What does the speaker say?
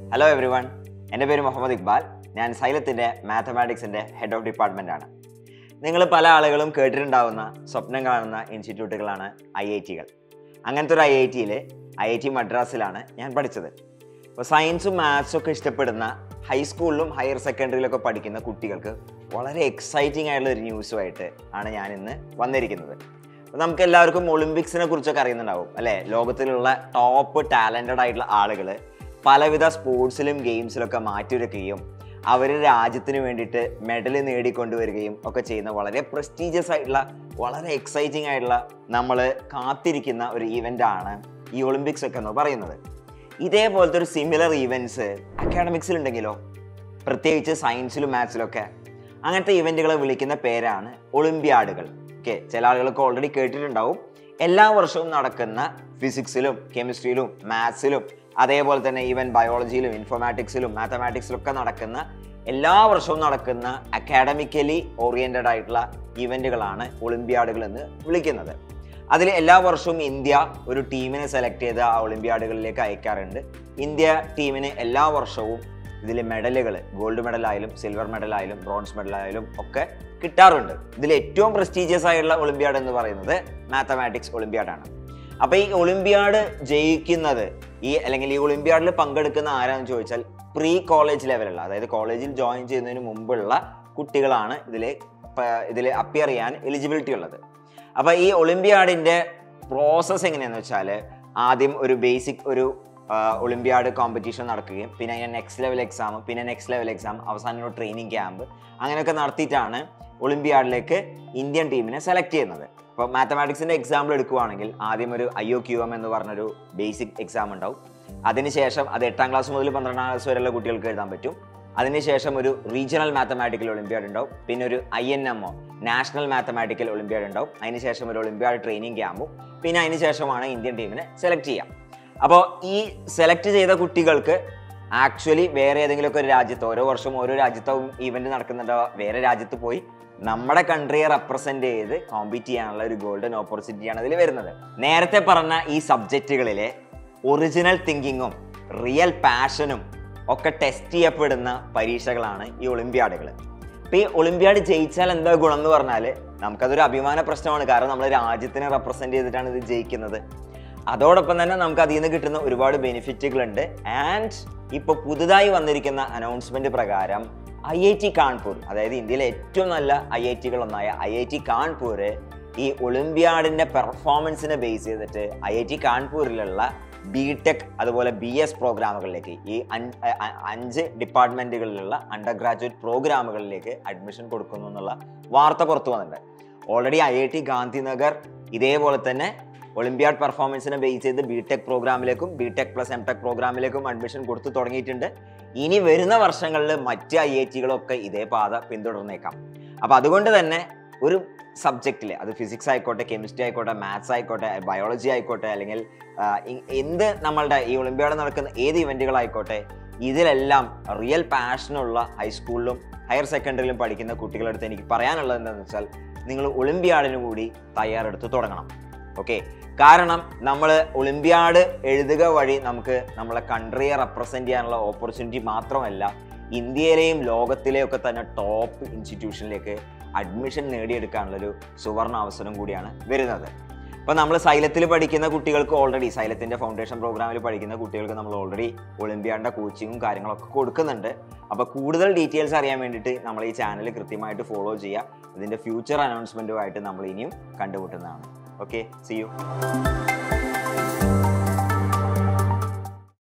hello every one എൻ്റെ പേര് മുഹമ്മദ് ഇക്ബാൽ ഞാൻ സൈലത്തിൻ്റെ മാത്തമാറ്റിക്സിൻ്റെ ഹെഡ് ഓഫ് ഡിപ്പാർട്ട്മെൻ്റ് ആണ് നിങ്ങൾ പല ആളുകളും കേട്ടിട്ടുണ്ടാവുന്ന സ്വപ്നം കാണുന്ന ഇൻസ്റ്റിറ്റ്യൂട്ടുകളാണ് ഐ ഐ ടികൾ അങ്ങനത്തെ ഒരു ഐ ഐ ടിയിൽ ഐ ഐ ടി മദ്രാസിലാണ് ഞാൻ പഠിച്ചത് അപ്പോൾ സയൻസും മാത്സും ഒക്കെ ഇഷ്ടപ്പെടുന്ന ഹൈസ്കൂളിലും ഹയർ സെക്കൻഡറിയിലൊക്കെ പഠിക്കുന്ന കുട്ടികൾക്ക് വളരെ എക്സൈറ്റിംഗ് ആയിട്ടുള്ള ഒരു ന്യൂസുമായിട്ട് ആണ് ഞാൻ ഇന്ന് വന്നിരിക്കുന്നത് അപ്പോൾ നമുക്ക് എല്ലാവർക്കും ഒളിമ്പിക്സിനെ കുറിച്ചൊക്കെ അറിയുന്നുണ്ടാവും അല്ലേ ലോകത്തിലുള്ള ടോപ്പ് ടാലൻറ്റഡ് ആയിട്ടുള്ള ആളുകൾ പലവിധ സ്പോർട്സിലും ഗെയിംസിലൊക്കെ മാറ്റിവെക്കുകയും അവർ രാജ്യത്തിന് വേണ്ടിയിട്ട് മെഡൽ നേടിക്കൊണ്ടുവരികയും ഒക്കെ ചെയ്യുന്ന വളരെ പ്രസ്റ്റീജിയസ് ആയിട്ടുള്ള വളരെ എക്സൈറ്റിംഗ് ആയിട്ടുള്ള നമ്മൾ കാത്തിരിക്കുന്ന ഒരു ഇവൻ്റ് ആണ് ഈ ഒളിമ്പിക്സ് ഒക്കെ എന്ന് പറയുന്നത് ഇതേപോലത്തെ ഒരു സിമിലർ ഈവൻറ്റ്സ് അക്കാഡമിക്സിലുണ്ടെങ്കിലോ പ്രത്യേകിച്ച് സയൻസിലും മാത്സിലൊക്കെ അങ്ങനത്തെ ഇവൻറ്റുകളെ വിളിക്കുന്ന പേരാണ് ഒളിമ്പ്യാഡുകൾ ഓക്കെ ചില ആളുകളൊക്കെ ഓൾറെഡി കേട്ടിട്ടുണ്ടാവും എല്ലാ വർഷവും നടക്കുന്ന ഫിസിക്സിലും കെമിസ്ട്രിയിലും മാത്സിലും അതേപോലെ തന്നെ ഈവൻ ബയോളജിയിലും ഇൻഫോർമാറ്റിക്സിലും മാത്തമാറ്റിക്സിലും ഒക്കെ നടക്കുന്ന എല്ലാ വർഷവും നടക്കുന്ന അക്കാഡമിക്കലി ഓറിയൻറ്റഡ് ആയിട്ടുള്ള ഇവൻറ്റുകളാണ് ഒളിമ്പ്യാഡുകൾ എന്ന് വിളിക്കുന്നത് അതിൽ എല്ലാ വർഷവും ഇന്ത്യ ഒരു ടീമിനെ സെലക്ട് ചെയ്ത് ആ ഒളിമ്പ്യാഡുകളിലേക്ക് അയക്കാറുണ്ട് ഇന്ത്യ ടീമിന് എല്ലാ വർഷവും ഇതിൽ മെഡലുകൾ ഗോൾഡ് മെഡലായാലും സിൽവർ മെഡലായാലും ബ്രോൺസ് മെഡലായാലും ഒക്കെ കിട്ടാറുണ്ട് ഇതിൽ ഏറ്റവും പ്രസ്റ്റീജിയസ് ആയിട്ടുള്ള ഒളിമ്പ്യാഡ് എന്ന് പറയുന്നത് മാത്തമാറ്റിക്സ് ഒളിമ്പ്യാഡാണ് അപ്പോൾ ഈ ഒളിമ്പ്യാഡ് ജയിക്കുന്നത് ഈ അല്ലെങ്കിൽ ഈ ഒളിമ്പ്യാഡിൽ പങ്കെടുക്കുന്ന ആരാന്ന് ചോദിച്ചാൽ പ്രീ കോളേജ് ലെവലുള്ള അതായത് കോളേജിൽ ജോയിൻ ചെയ്യുന്നതിന് മുമ്പുള്ള കുട്ടികളാണ് ഇതിൽ ഇതിൽ അപ്പിയർ ചെയ്യാൻ എലിജിബിലിറ്റി ഉള്ളത് അപ്പോൾ ഈ ഒളിമ്പ്യാഡിൻ്റെ പ്രോസസ്സ് എങ്ങനെയാണെന്ന് വെച്ചാൽ ആദ്യം ഒരു ബേസിക് ഒരു ഒളിമ്പ്യാഡ് കോമ്പറ്റീഷൻ നടക്കുകയും പിന്നെ അതിൻ്റെ നെക്സ്റ്റ് ലെവൽ എക്സാം പിന്നെ നെക്സ്റ്റ് ലെവൽ എക്സാം അവസാനം ഒരു ട്രെയിനിങ് ക്യാമ്പ് അങ്ങനെയൊക്കെ നടത്തിയിട്ടാണ് ഒളിമ്പ്യാഡിലേക്ക് ഇന്ത്യൻ ടീമിനെ സെലക്ട് ചെയ്യുന്നത് ഇപ്പോൾ മാത്തമാറ്റിക്സിൻ്റെ എക്സാമ്പിൾ എടുക്കുവാണെങ്കിൽ ആദ്യം ഒരു ഐ ഒ ക്യു എം എന്ന് പറഞ്ഞൊരു ബേസിക് എക്സാം ഉണ്ടാവും അതിനുശേഷം അത് എട്ടാം ക്ലാസ് മുതൽ പന്ത്രണ്ടാം ക്ലാസ് വരെയുള്ള കുട്ടികൾക്ക് എഴുതാൻ പറ്റും അതിനുശേഷം ഒരു റീജിയണൽ മാത്തമാറ്റിക്കൽ ഒളിമ്പ്യാഡ് ഉണ്ടാവും പിന്നെ ഒരു I N M O national mathematical olympiad ഉണ്ടാവും അതിനുശേഷം ഒരു ഒളിമ്പ്യാഡ് ട്രെയിനിങ് ക്യാമ്പും പിന്നെ അതിനുശേഷമാണ് ഇന്ത്യൻ ടീമിനെ സെലക്ട് ചെയ്യുക അപ്പോൾ ഈ സെലക്ട് ചെയ്ത കുട്ടികൾക്ക് ആക്ച്വലി വേറെ ഏതെങ്കിലുമൊക്കെ ഒരു രാജ്യത്ത് ഓരോ വർഷവും ഓരോ രാജ്യത്തും ഈവెంట్ നടക്കുന്നുണ്ടോ വേറെ രാജ്യത്ത് പോയി നമ്മുടെ കൺട്രിയെ റെപ്രസെന്റ് ചെയ്ത് കോമ്പീറ്റ് ചെയ്യാനുള്ള ഒരു ഗോൾഡൻ ഓപ്പർച്യൂണിറ്റിയാണ് ഇതിൽ വരുന്നത് നേരത്തെ പറഞ്ഞ ഈ സബ്ജക്റ്റുകളിലെ ഒറിജിനൽ തിങ്കിങ്ങും റിയൽ പാഷനും ഒക്കെ ടെസ്റ്റ് ചെയ്യപ്പെടുന്ന പരീക്ഷകളാണ് ഈ ഒളിമ്പ്യാഡുകൾ ഇപ്പം ഈ ഒളിമ്പ്യാഡ് ജയിച്ചാൽ എന്താ ഗുണം എന്ന് പറഞ്ഞാൽ നമുക്കതൊരു അഭിമാന പ്രശ്നമാണ് കാരണം നമ്മൾ രാജ്യത്തിനെ റെപ്രസെന്റ് ചെയ്തിട്ടാണ് ഇത് ജയിക്കുന്നത് അതോടൊപ്പം തന്നെ നമുക്ക് അതിൽ നിന്ന് കിട്ടുന്ന ഒരുപാട് ബെനിഫിറ്റുകളുണ്ട് ആൻഡ് ഇപ്പോൾ പുതുതായി വന്നിരിക്കുന്ന അനൗൺസ്മെന്റ് പ്രകാരം ഐ ഐ ടി കാൺപൂർ അതായത് ഇന്ത്യയിലെ ഏറ്റവും നല്ല ഐ ഐ ടികൾ ഒന്നായ ഐ ഐ ടി കാൺപൂർ ഈ ഒളിമ്പ്യാഡിന്റെ പെർഫോമൻസിനെ ബേസ് ചെയ്തിട്ട് ഐ ഐ ടി കാൺപൂരിലുള്ള ബി ടെക് അതുപോലെ ബി എസ് പ്രോഗ്രാമുകളിലേക്ക് ഈ അഞ്ച് അ- അഞ്ച് ഡിപ്പാർട്ട്മെന്റുകളിലുള്ള അണ്ടർ ഗ്രാജുവേറ്റ് പ്രോഗ്രാമുകളിലേക്ക് അഡ്മിഷൻ കൊടുക്കുന്നു എന്നുള്ള വാർത്ത പുറത്തു വന്നിട്ടുണ്ട് already I I T Gandhinagar ഇതേപോലെ തന്നെ ഒളിമ്പ്യാഡ് പെർഫോമൻസിനെ ബേസ് ചെയ്ത് ബി ടെക് പ്രോഗ്രാമിലേക്കും B tech plus M tech പ്രോഗ്രാമിലേക്കും അഡ്മിഷൻ കൊടുത്തു തുടങ്ങിയിട്ടുണ്ട് ഇനി വരുന്ന വർഷങ്ങളിൽ മറ്റ് ഐ ഐ ടികളൊക്കെ ഇതേ പാത പിന്തുടർന്നേക്കാം അപ്പോൾ അതുകൊണ്ട് തന്നെ ഒരു സബ്ജക്റ്റിൽ അത് ഫിസിക്സ് ആയിക്കോട്ടെ കെമിസ്ട്രി ആയിക്കോട്ടെ മാത്സ് ആയിക്കോട്ടെ ബയോളജി ആയിക്കോട്ടെ അല്ലെങ്കിൽ ആ, ഇ- എന്ത് നമ്മളുടെ ഈ ഒളിമ്പ്യാഡ് നടക്കുന്ന ഏത് ഇവൻറ്റുകളായിക്കോട്ടെ ഇതിലെല്ലാം റിയൽ പാഷനുള്ള ഹൈസ്കൂളിലും ഹയർ സെക്കൻഡറിയിലും പഠിക്കുന്ന കുട്ടികളുടെ അടുത്ത് എനിക്ക് പറയാനുള്ളത് എന്താണെന്ന് വെച്ചാൽ നിങ്ങൾ ഒളിമ്പ്യാഡിന് കൂടി തയ്യാറെടുത്ത് തുടങ്ങണം ഓക്കെ കാരണം നമ്മൾ ഒളിമ്പ്യാഡ് എഴുതുക വഴി നമുക്ക് നമ്മളെ കൺട്രിയെ റെപ്രസെന്റ് ചെയ്യാനുള്ള ഓപ്പർച്യൂണിറ്റി മാത്രമല്ല ഇന്ത്യയിലെയും ലോകത്തിലെയും ഒക്കെ തന്നെ ടോപ്പ് ഇൻസ്റ്റിറ്റ്യൂഷനിലേക്ക് അഡ്മിഷൻ നേടിയെടുക്കാനുള്ളൊരു സുവർണ അവസരം കൂടിയാണ് വരുന്നത് അപ്പോൾ നമ്മൾ സൈലത്തിൽ പഠിക്കുന്ന കുട്ടികൾക്ക് ഓൾറെഡി സൈലത്തിൻ്റെ ഫൗണ്ടേഷൻ പ്രോഗ്രാമിൽ പഠിക്കുന്ന കുട്ടികൾക്ക് നമ്മൾ ഓൾറെഡി ഒളിമ്പ്യാഡിൻ്റെ കോച്ചിങ്ങും കാര്യങ്ങളൊക്കെ കൊടുക്കുന്നുണ്ട് അപ്പോൾ കൂടുതൽ ഡീറ്റെയിൽസ് അറിയാൻ വേണ്ടിയിട്ട് നമ്മൾ ഈ ചാനൽ കൃത്യമായിട്ട് ഫോളോ ചെയ്യുക ഇതിൻ്റെ ഫ്യൂച്ചർ അനൗൺസ്മെൻറ്റുമായിട്ട് നമ്മൾ ഇനിയും കണ്ടുമുട്ടുന്നതാണ് ഓക്കെ സി യു